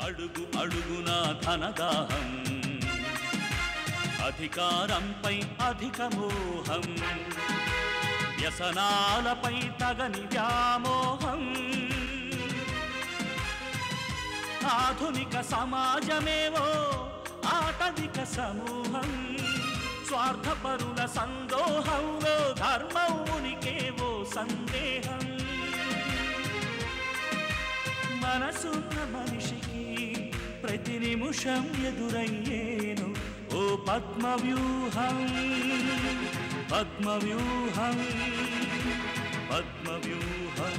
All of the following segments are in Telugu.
అడుగు అడుగున ధనదాహం అధికారంపై అధిక మోహం వ్యసనాలపై తగని వ్యామోహం ఆధునిక సమాజమేవో ఆటవిక సమూహం స్వార్థపరుల సందోహంలో ధర్మం ఉనికేవో సందేహం మనసున్న మనిషికి ప్రతి నిమిషం ఎదురయ్యేను ఓ పద్మవ్యూహం పద్మవ్యూహం పద్మవ్యూహం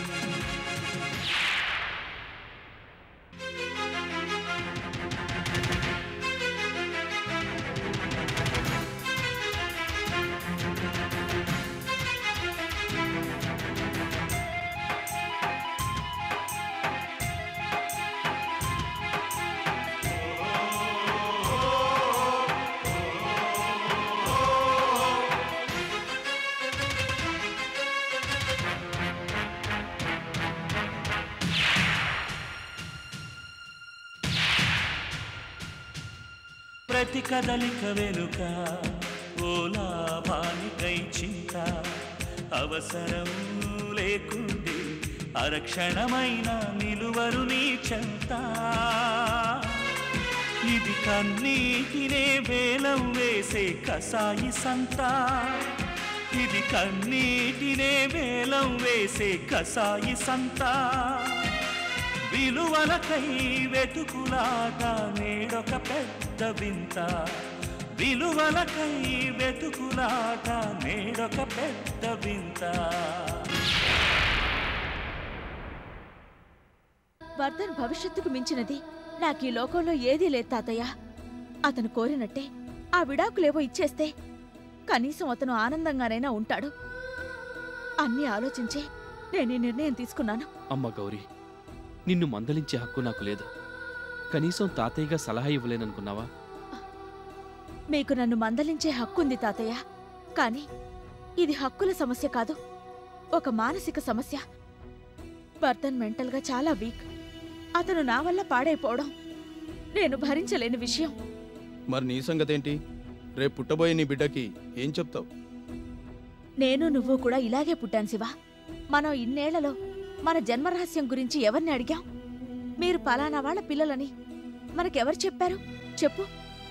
ప్రతి కదలిక వెనుక ఓ లాభానికై చింత అవసరం లేకుండే అరక్షణమైన నిలువరు నీ చెంత ఇది కన్నీటినే వేలం వేసే కసాయి సంత ఇది కన్నీటినే వేలం వేసే కసాయి సంత విలువలకై వెతుకులాగా నేడొక పెద్ద వింత విలువలకై వెతుకులాగా నేడొక పెద్ద వింత వర్ధన్ భవిష్యత్తుకు మించినది నాకు ఈ లోకంలో ఏదీ లేదు తాతయ్య అతను కోరినట్టే ఆ విడాకులేవో ఇచ్చేస్తే కనీసం అతను ఆనందంగానైనా ఉంటాడు అన్నీ ఆలోచించే నేను ఈ నిర్ణయం తీసుకున్నాను అమ్మ గౌరీ నిన్ను మందలించే హక్కు నాకు లేదు కనీసం తాతయ్యగా సలహా ఇవ్వలేననుకున్నావా మీకు నన్ను మందలించే హక్కుంది తాతయ్య కానీ ఇది హక్కుల సమస్య కాదు ఒక మానసిక సమస్య వర్ధన్ మెంటల్గా చాలా వీక్ అతను నా వల్ల పాడైపోవడం నేను భరించలేని విషయం మరి నీ సంగతేంటి రేపు పుట్టబోయే నీ బిడ్డకి ఏం చెప్తావు నేను నువ్వు కూడా ఇలాగే పుట్టాను శివ మనం ఇన్నేళ్లలో మన జన్మరహస్యం గురించి ఎవరిని అడిగాం మీరు పలానా వాళ్ళ పిల్లలని మనకెవరు చెప్పారు చెప్పు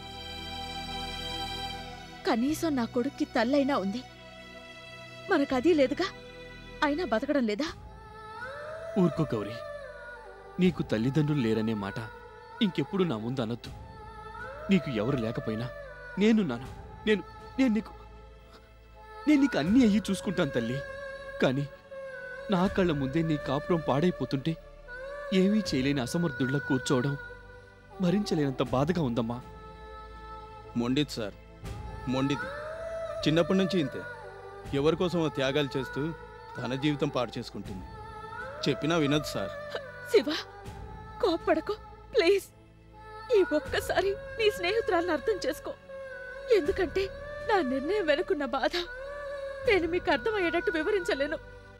కనీసం నా కొడుక్కి తల్లైనా ఉంది మనకదీ లేదుగా అయినా బతకడం లేదా ఊరుకో గౌరీ నీకు తల్లిదండ్రులు లేరనే మాట ఇంకెప్పుడు నా ముందు అనొద్దు నీకు ఎవరు లేకపోయినా నేనున్నాను నేను నేను నీకు నేను నీకు అన్నీ అయ్యి చూసుకుంటాను తల్లి కానీ నా కళ్ళ ముందే నీ కాపురం పాడైపోతుంటే ఏమీ చేయలేని అసమర్థుళ్ళ కూర్చోవడం భరించలేనంత బాధగా ఉందమ్మా మొండిది సార్ మొండిది చిన్నప్పటి నుంచి ఇంతే ఎవరి కోసం త్యాగాలు చేస్తూ తన జీవితం పాడు చేసుకుంటుంది చెప్పినా వినదు సార్ శివ కోప్పడకు ప్లీజ్ ఈ ఒక్కసారి నీ స్నేహితురాలను అర్థం చేసుకో ఎందుకంటే నా నిర్ణయం వెనుకున్న బాధ నేను మీకు అర్థమయ్యేటట్టు వివరించలేను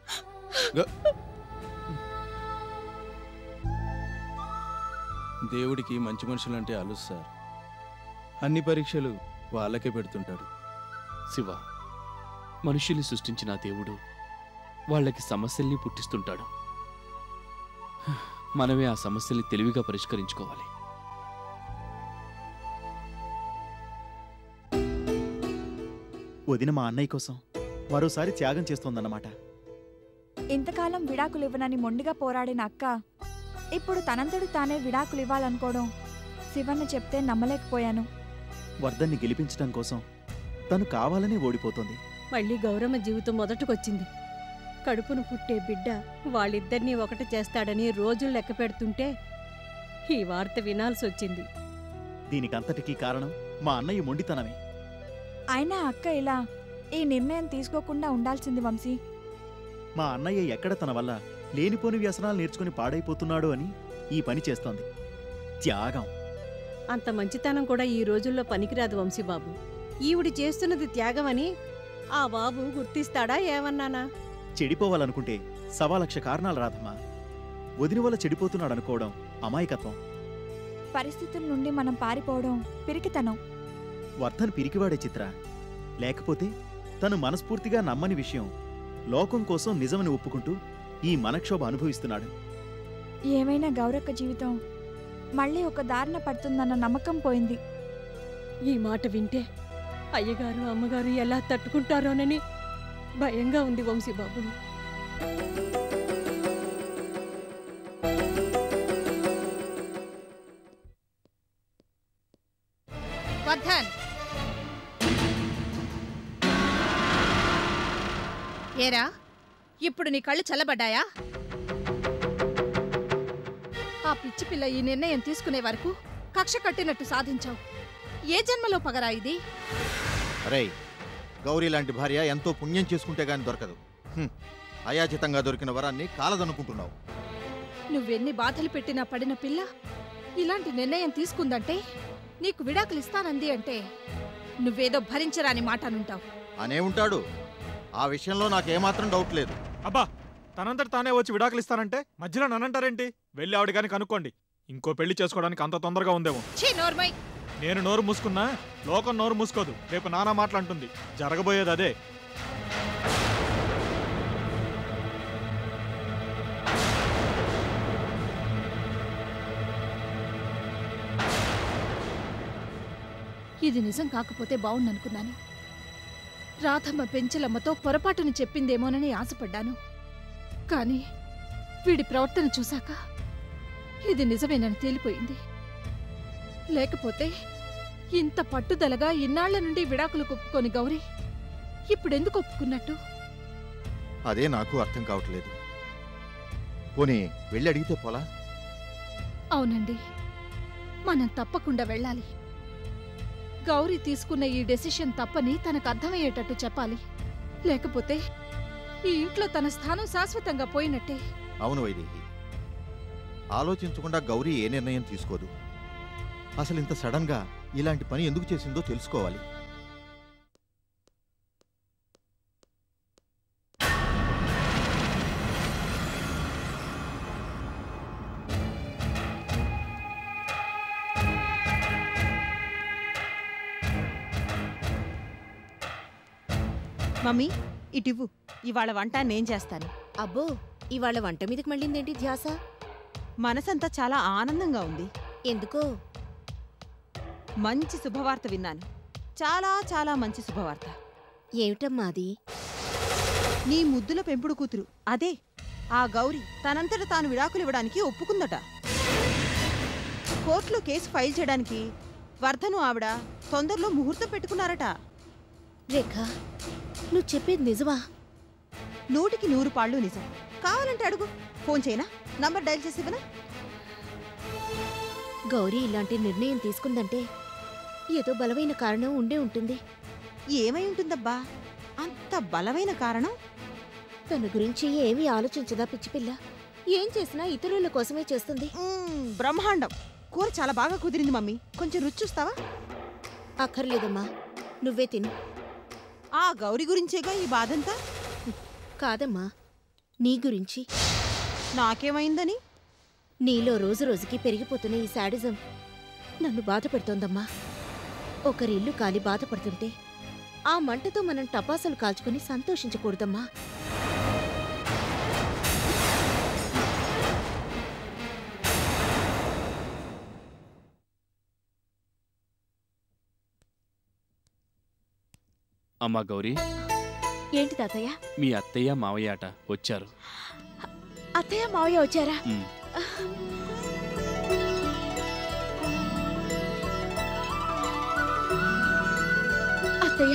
దేవుడికి మంచి మనుషులంటే అలుసు సార్ అన్ని పరీక్షలు వాళ్ళకే పెడుతుంటాడు శివ మనుషుల్ని సృష్టించిన ఆ దేవుడు వాళ్ళకి సమస్యల్ని పుట్టిస్తుంటాడు మనమే ఆ సమస్యల్ని తెలివిగా పరిష్కరించుకోవాలి వదిన మా అన్నయ్య కోసం మరోసారి త్యాగం చేస్తోందన్నమాట ఇంతకాలం విడాకులు ఇవ్వనని మొండిగా పోరాడిన అక్క ఇప్పుడు తనంతడు తానే విడాకులు ఇవ్వాలనుకోవడం శివన్న చెప్తే నమ్మలేకపోయాను వర్ధన్ని గెలిపించడం కోసం తను కావాలనే ఓడిపోతోంది మళ్ళీ గౌరమ్మ జీవితం మొదటకొచ్చింది కడుపును పుట్టే బిడ్డ వాళ్ళిద్దరినీ ఒకటి చేస్తాడని రోజులు లెక్క పెడుతుంటే ఈ వార్త వినాల్సి వచ్చింది దీనికంతటికీ కారణం మా అన్నయ్య మొండితనమే అయినా అక్క ఇలా ఈ నిర్ణయం తీసుకోకుండా ఉండాల్సింది వంశీ మా అన్నయ్య ఎక్కడ తన వల్ల లేనిపోని వ్యసనాలు నేర్చుకుని పాడైపోతున్నాడు అని ఈ పని చేస్తోంది త్యాగం అంత మంచితనం కూడా ఈ రోజుల్లో పనికిరాదు వంశీబాబు ఈవిడి చేస్తున్నది త్యాగమని ఆ బాబు గుర్తిస్తాడా ఏమన్నానా చెడిపోవాలనుకుంటే సవా లక్ష కారణాలు రాధమ్మా వదిన వల్ల చెడిపోతున్నాడు అనుకోవడం అమాయకత్వం పరిస్థితుల నుండి మనం పారిపోవడం పిరికితనం వర్ధన్ పిరికివాడే చిత్ర లేకపోతే తను మనస్ఫూర్తిగా నమ్మని విషయం లోకం కోసం నిజమని ఒప్పుకుంటూ ఈ మనక్షోభ అనుభవిస్తున్నాడు ఏమైనా గౌరక్క జీవితం మళ్ళీ ఒక దారిన పడుతుందన్న నమ్మకం పోయింది ఈ మాట వింటే అయ్యగారు అమ్మగారు ఎలా తట్టుకుంటారోనని భయంగా ఉంది వంశీబాబు వర్ధన్ ఏరా ఇప్పుడు నీ కళ్ళు చల్లబడ్డాయా ఆ పిచ్చి పిల్ల ఈ నిర్ణయం తీసుకునే వరకు కక్ష కట్టినట్టు సాధించావు ఏ జన్మలో పగరా ఇది అరే గౌరీ లాంటి భార్య ఎంతో పుణ్యం చేసుకుంటే గాని దొరకదు హ్మ్. అయాచితంగా దొరికిన వరాన్ని కాలదనుకుంటున్నావు నువ్వెన్ని బాధలు పెట్టినా పడిన పిల్ల ఇలాంటి నిర్ణయం తీసుకుందంటే నీకు విడాకులు ఇస్తానంది అంటే నువ్వేదో భరించరాని మాట అనుంటావు అనే ఉంటాడు ఆ విషయంలో నాకేమాత్రం డౌట్ లేదు అబ్బా తనంతట తానే వచ్చి విడాకులు ఇస్తానంటే మధ్యలో నన్నంటారేంటి వెళ్ళి ఆవిడ కానీ కనుక్కోండి ఇంకో పెళ్లి చేసుకోవడానికి అంత తొందరగా ఉందేమో ఛీ నోర్మై నేను నోరు మూసుకున్నా లోకం నోరు మూసుకోదు రేపు నానా మాటలంటుంది జరగబోయేది అదే ఇది నిజం కాకపోతే బావుందనుకున్నాను రాధమ్మ పెంచలమ్మతో పొరపాటును చెప్పిందేమోనని ఆశపడ్డాను కానీ వీడి ప్రవర్తన చూశాక ఇది నిజమేనని తేలిపోయింది లేకపోతే ఇంత పట్టుదలగా ఇన్నాళ్ల నుండి విడాకులు ఒప్పుకొని గౌరీ ఇప్పుడెందుకు ఒప్పుకున్నట్టు అదే నాకు అర్థం కావట్లేదు పోనీ వెళ్ళి అడిగితే పోలా అవునండి మనం తప్పకుండా వెళ్ళాలి గౌరీ తీసుకున్న ఈ డెసిషన్ తప్పని తనకు అర్థమయ్యేటట్టు చెప్పాలి లేకపోతే ఈ ఇంట్లో తన స్థానం శాశ్వతంగా పోయినట్టే అవును వైదేహి ఆలోచించకుండా గౌరీ ఏ నిర్ణయం తీసుకోదు అసలు ఇంత సడన్ గా ఇలాంటి పని ఎందుకు చేసిందో తెలుసుకోవాలి మమ్మీ ఇటివ్వు ఇవాళ వంట నేను చేస్తాను అబ్బో ఇవాళ వంట మీదకి మళ్ళిందేంటి ధ్యాస మనసంతా చాలా ఆనందంగా ఉంది ఎందుకో మంచి శుభవార్త విన్నాను చాలా చాలా మంచి శుభవార్త ఏమిటమ్మా అది నీ ముద్దుల పెంపుడు కూతురు అదే ఆ గౌరి తనంతట తాను విడాకులు ఇవ్వడానికి ఒప్పుకుందట కోర్టులో కేసు ఫైల్ చేయడానికి వర్ధను ఆవిడ తొందరలో ముహూర్తం పెట్టుకున్నారట రేఖ నువ్వు చెప్పేది నిజమా నూటికి నూరు పాళ్ళు నిజం కావాలంటే అడుగు ఫోన్ చేయనా నంబర్ డైల్ చేసి ఇవ్వనా గౌరీ ఇలాంటి నిర్ణయం తీసుకుందంటే ఏదో బలమైన కారణం ఉండే ఉంటుంది ఏమై ఉంటుందబ్బా అంత బలమైన కారణం తన గురించి ఏమీ ఆలోచించదా పిచ్చిపిల్ల ఏం చేసినా ఇతరుల కోసమే చేస్తుంది మ్మ్, బ్రహ్మాండం కూర చాలా బాగా కుదిరింది మమ్మీ కొంచెం రుచి చూస్తావా అక్కర్లేదమ్మా నువ్వే తిను ఆ గౌరి గురించేగా ఈ బాధంతా కాదమ్మా నీ గురించి నాకేమైందని నీలో రోజు రోజుకి పెరిగిపోతున్న ఈ శాడిజం నన్ను బాధ పెడుతోందమ్మా ఒకరి ఇల్లు కాలి బాధపడుతుంటే ఆ మంటతో మనం టపాసులు కాల్చుకొని సంతోషించకూడదమ్మా అమ్మా గౌరీ ఏంటి తాతయ్య మీ అత్తయ్య మావయ్య అట వచ్చారు అత్తయ్య మావయ్య వచ్చారా ఉమ్. అత్తయ్య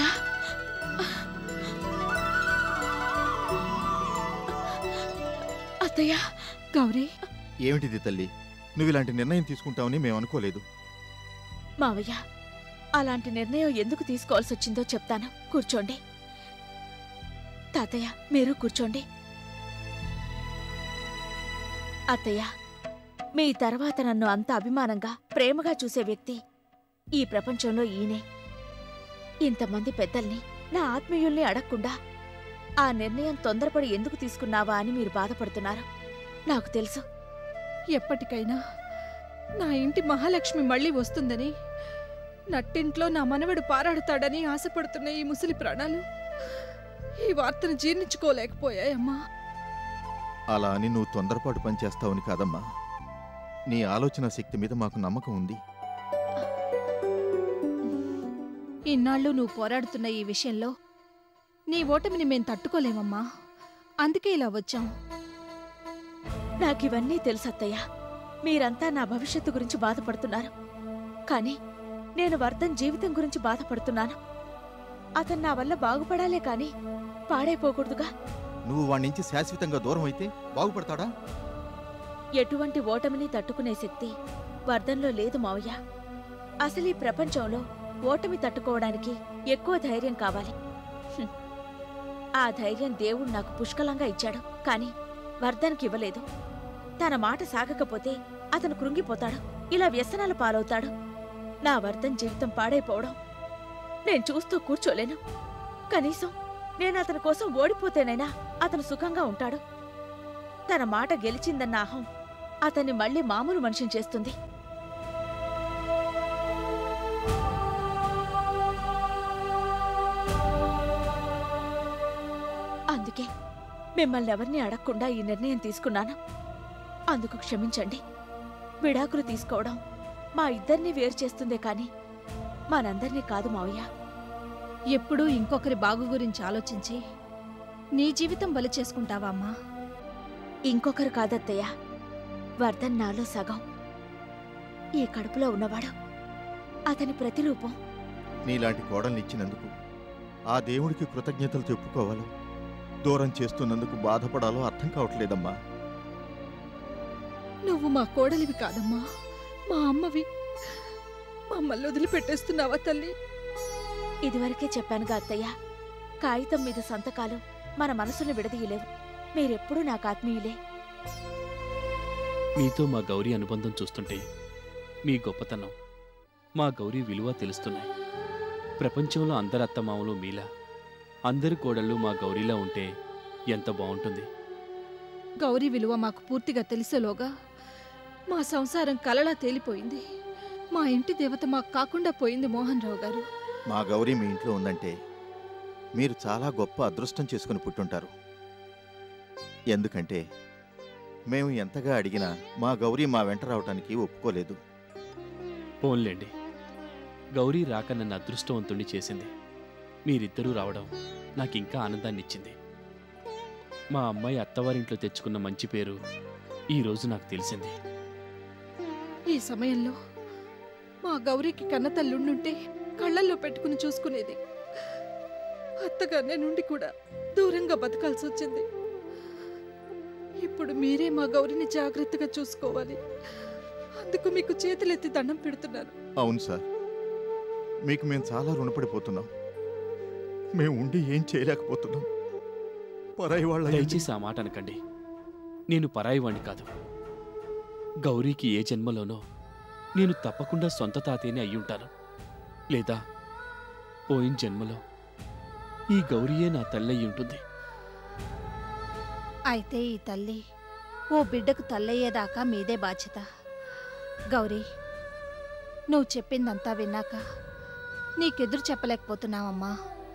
అత్తయ్య గౌరీ ఏమిటిది తల్లి నువ్వు ఇలాంటి నిర్ణయం తీసుకుంటావని మేము అనుకోలేదు మావయ్య అలాంటి నిర్ణయం ఎందుకు తీసుకోవాల్సి వచ్చిందో చెప్తాను కూర్చోండి తాతయ్య మీరు కూర్చోండి అత్తయ్య మీ తర్వాత నన్ను అంత అభిమానంగా ప్రేమగా చూసే వ్యక్తి ఈ ప్రపంచంలో ఈయనే ఇంతమంది పెద్దల్ని నా ఆత్మీయుల్ని అడగకుండా ఆ నిర్ణయం తొందరపడి ఎందుకు తీసుకున్నావా అని మీరు బాధపడుతున్నారు నాకు తెలుసు ఎప్పటికైనా నా ఇంటి మహాలక్ష్మి మళ్ళీ వస్తుందని నట్టింట్లో నా మనవడు పారాడుతాడని ఆశపడుతున్న ఈ ముసలి ప్రాణాలు ఈ వార్తను జీర్ణించుకోలేకపోయాయమ్మా అలా అని నువ్వు తొందరపాటు పని చేస్తావని కాదమ్మా నీ ఆలోచన శక్తి మీద మాకు నమ్మకం ఉంది ఇన్నాళ్ళు నువ్వు పోరాడుతున్న ఈ విషయంలో నీ ఓటమిని మేం తట్టుకోలేమమ్మా అందుకే ఇలా వచ్చాం నాకివన్నీ తెలుసత్తయ్య మీరంతా నా భవిష్యత్తు గురించి బాధపడుతున్నారు కానీ నేను వర్ధన్ జీవితం గురించి బాధపడుతున్నాను అతను నా వల్ల బాగుపడాలే కానీ పాడైపోకూడదుగా నువ్వు వాడి నుంచి శాశ్వతంగా దూరం అయితే బాగుపడతాడా ఎటువంటి ఓటమిని తట్టుకునే శక్తి వర్ధన్లో లేదు మావయ్య అసలు ఈ ప్రపంచంలో ఓటమి తట్టుకోవడానికి ఎక్కువ ధైర్యం కావాలి హ్మ్. ఆ ధైర్యం దేవుడు నాకు పుష్కలంగా ఇచ్చాడు కానీ వర్ధన్కి ఇవ్వలేదు తన మాట సాగకపోతే అతను కృంగిపోతాడు ఇలా వ్యసనాల పాలవుతాడు నా వర్ధన్ జీవితం పాడైపోవడం నేను చూస్తూ కూర్చోలేను కనీసం నేను అతని కోసం ఓడిపోతేనైనా అతను సుఖంగా ఉంటాడు తన మాట గెలిచిందన్న అహం అతన్ని మళ్ళీ మామూలు మనిషిని చేస్తుంది అందుకే మిమ్మల్ని ఎవరిని అడగకుండా ఈ నిర్ణయం తీసుకున్నాను అందుకు క్షమించండి విడాకులు తీసుకోవడం మా ఇద్దరిని వేరు చేస్తుందే కాని మనందరినీ కాదు మావయ్య ఎప్పుడూ ఇంకొకరి బాగు గురించి ఆలోచించి నీ జీవితం బలి చేసుకుంటావా అమ్మా ఇంకొకరు కాదత్తయ్య వర్ధన్ నాలో సగం ఈ కడుపులో ఉన్నవాడు అతని ప్రతిరూపం నీలాంటి కోడల్ని ఇచ్చినందుకు ఆ దేవుడికి కృతజ్ఞతలు చెప్పుకోవాలో దూరం చేస్తున్నందుకు బాధపడాలో అర్థం కావట్లేదమ్మా నువ్వు మా కోడలివి కాదమ్మా మా అమ్మవి మమ్మల్ని వదిలిపెట్టేస్తున్నావా తల్లి ఇదివరకే చెప్పానుగా అత్తయ్య కాగితం మీద సంతకాలు మన మనసును విడదీయలేవు మీరెప్పుడూ నాకు ఆత్మీయులే మీతో మా గౌరీ అనుబంధం చూస్తుంటే మీ గొప్పతనం మా గౌరీ విలువ తెలుస్తున్నాయి ప్రపంచంలో అందరి అత్తమామలు మీలా అందరి కోడళ్ళు మా గౌరీలా ఉంటే ఎంత బాగుంటుంది గౌరీ విలువ మాకు పూర్తిగా తెలిసేలోగా మా సంసారం కలలా తేలిపోయింది మా ఇంటి దేవత మాకు కాకుండా పోయింది మోహన్ రావు గారు మా గౌరీ మీ ఇంట్లో ఉందంటే మీరు చాలా గొప్ప అదృష్టం చేసుకుని పుట్టుంటారు ఎందుకంటే మేము ఎంతగా అడిగినా మా గౌరీ మా వెంట రావటానికి ఒప్పుకోలేదు పోన్లేండి గౌరీ రాక నన్ను అదృష్టవంతుణ్ణి చేసింది మీరిద్దరూ రావడం నాకింకా ఆనందాన్నిచ్చింది మా అమ్మాయి అత్తవారింట్లో తెచ్చుకున్న మంచి పేరు ఈ రోజు నాకు తెలిసింది ఈ సమయంలో మా గౌరీకి కన్న తల్లుండుంటే కళ్ళల్లో పెట్టుకుని చూసుకునేది అత్తగానే నుండి కూడా దూరంగా బతకాల్సి వచ్చింది ఇప్పుడు మీరే మా గౌరిని జాగ్రత్తగా చూసుకోవాలి అందుకు మీకు చేతులెత్తి దండం పెడుతున్నాను అవును సార్ మీకు మేము చాలా రుణపడిపోతున్నాం మేము ఉండి ఏం చేయలేకపోతున్నాం పరాయి వాళ్ళ దయచేసి ఆ మాట అనకండి నేను పరాయివాణ్ణి కాదు గౌరీకి ఏ జన్మలోనో నేను తప్పకుండా సొంత తాతయ్యని అయ్యుంటాను లేదా పోయిన జన్మలో ఈ గౌరీయే నా తల్లయ్యి ఉంటుంది అయితే ఈ తల్లి ఓ బిడ్డకు తల్లయ్యేదాకా మీదే బాధ్యత గౌరీ నువ్వు చెప్పిందంతా విన్నాక నీకెదురు చెప్పలేకపోతున్నావమ్మా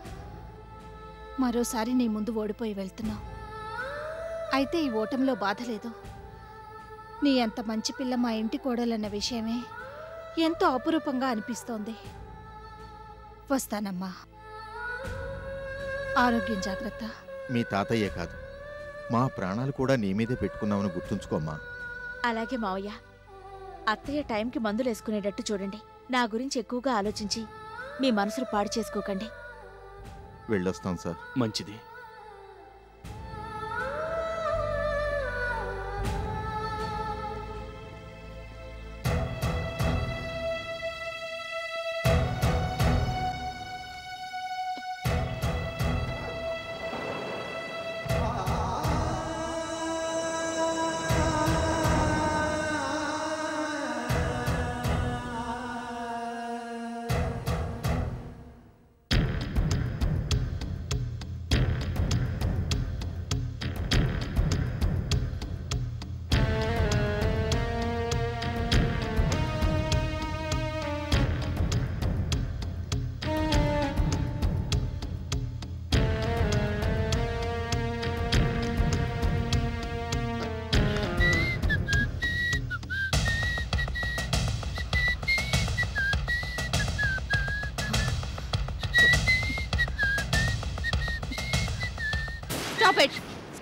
మరోసారి నీ ముందు ఓడిపోయి వెళ్తున్నావు అయితే ఈ ఓటమిలో బాధ లేదు నీ అంత మంచి పిల్ల మా ఇంటి కోడలన్న విషయమే ఎంతో అపురూపంగా అనిపిస్తోంది వస్తానమ్మా ఆరోగ్యం జాగ్రత్త మీ తాతయ్యే కాదు మా ప్రాణాలు కూడా నీ మీదే పెట్టుకున్నామని గుర్తుంచుకోమ్మా అలాగే మావయ్య అత్తయ్య టైంకి మందులేసుకునేటట్టు చూడండి నా గురించి ఎక్కువగా ఆలోచించి మీ మనసును పాడు చేసుకోకండి వెళ్ళొస్తాం సార్ మంచిది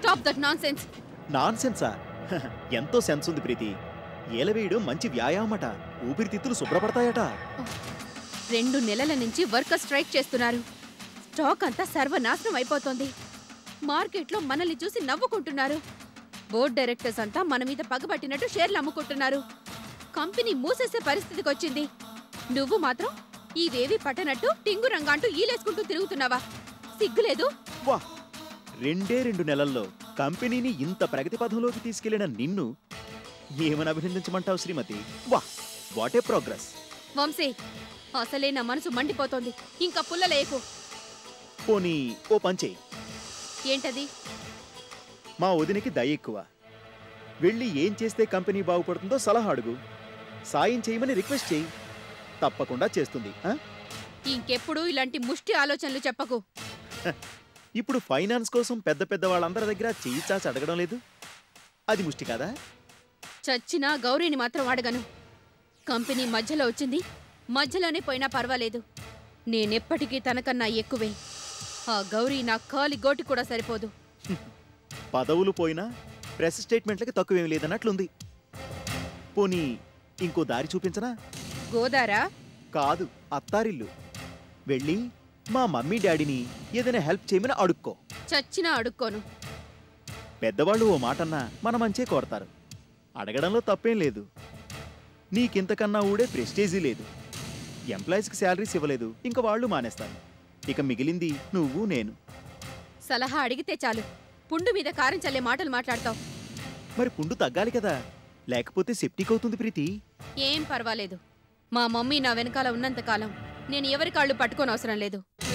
స్టాప్ దట్ నాన్ సెన్స్ నాన్ సెన్సా ఎంతో సెన్స్ ఉంది ప్రీతి ఏలవేయడం మంచి వ్యాయామట ఊపిరితిత్తులు శుభ్రపడతాయట రెండు నెలల నుంచి వర్కర్ స్ట్రైక్ చేస్తున్నారు స్టాక్ అంతా సర్వనాశనం అయిపోతోంది మార్కెట్లో మనల్ని చూసి నవ్వుకుంటున్నారు బోర్డ్ డైరెక్టర్స్ అంతా మన మీద పగబట్టినట్టు షేర్లు అమ్ముకుంటున్నారు కంపెనీ మూసేసే పరిస్థితికి వచ్చింది నువ్వు మాత్రం ఇవేవి పట్టనట్టు టింగు రంగా అంటూ ఈలేసుకుంటూ తిరుగుతున్నావా సిగ్గులేదు వా రెండే రెండు నెలల్లో కంపెనీని ఇంత ప్రగతి పథంలోకి తీసుకెళ్లిన నిన్ను ఏమని అభినందించమంటావు శ్రీమతి వా వాట్ ఏ ప్రోగ్రెస్ వంశీ అసలే నా మనసు మండిపోతోంది ఇంకా పుల్లలేకు పోనీ ఓ పంచే ఏంటది మా వదినికి దయ ఎక్కువ వెళ్ళి ఏం చేస్తే కంపెనీ బాగుపడుతుందో సలహా అడుగు సాయం చేయమని రిక్వెస్ట్ చేయి తప్పకుండా చేస్తుంది ఆ? ఇంకెప్పుడు ఇలాంటి ముష్టి ఆలోచనలు చెప్పకు ఇప్పుడు ఫైనాన్స్ కోసం పెద్ద పెద్ద వాళ్ళందరి దగ్గర చెయ్యి చాచి అడగడం లేదు అది ముష్టి కాదా చచ్చినా గౌరీని మాత్రం అడగను కంపెనీ మధ్యలో వచ్చింది మధ్యలోనే పోయినా పర్వాలేదు నేనెప్పటికీ తనకన్నా ఎక్కువే ఆ గౌరీ నా కాలి గోటి కూడా సరిపోదు పదవులు పోయినా ప్రెస్ స్టేట్మెంట్లకి తక్కువేం లేదన్నట్లుంది పోనీ ఇంకో దారి చూపించనా గోదారా కాదు అత్తారిల్లు వెళ్ళి మా మమ్మీ డాడీని ఏదైనా హెల్ప్ చేయమని అడుక్కో చచ్చినా అడుక్కోను పెద్దవాళ్ళు ఓ మాటన్నా మన మంచే కోరతారు అడగడంలో తప్పేం లేదు నీకింతకన్నా ఊడే ప్రెస్టేజీ లేదు ఎంప్లాయీస్కి శాలరీస్ ఇవ్వలేదు ఇంక వాళ్ళు మానేస్తారు ఇక మిగిలింది నువ్వు నేను సలహా అడిగితే చాలు పుండు మీద కారం చల్లే మాటలు మాట్లాడతావు మరి పుండు తగ్గాలి కదా లేకపోతే సెప్టిక్ అవుతుంది ప్రీతి ఏం పర్వాలేదు మా మమ్మీ నా వెనకాల ఉన్నంతకాలం నేను ఎవరి కాళ్ళు పట్టుకోనవసరం లేదు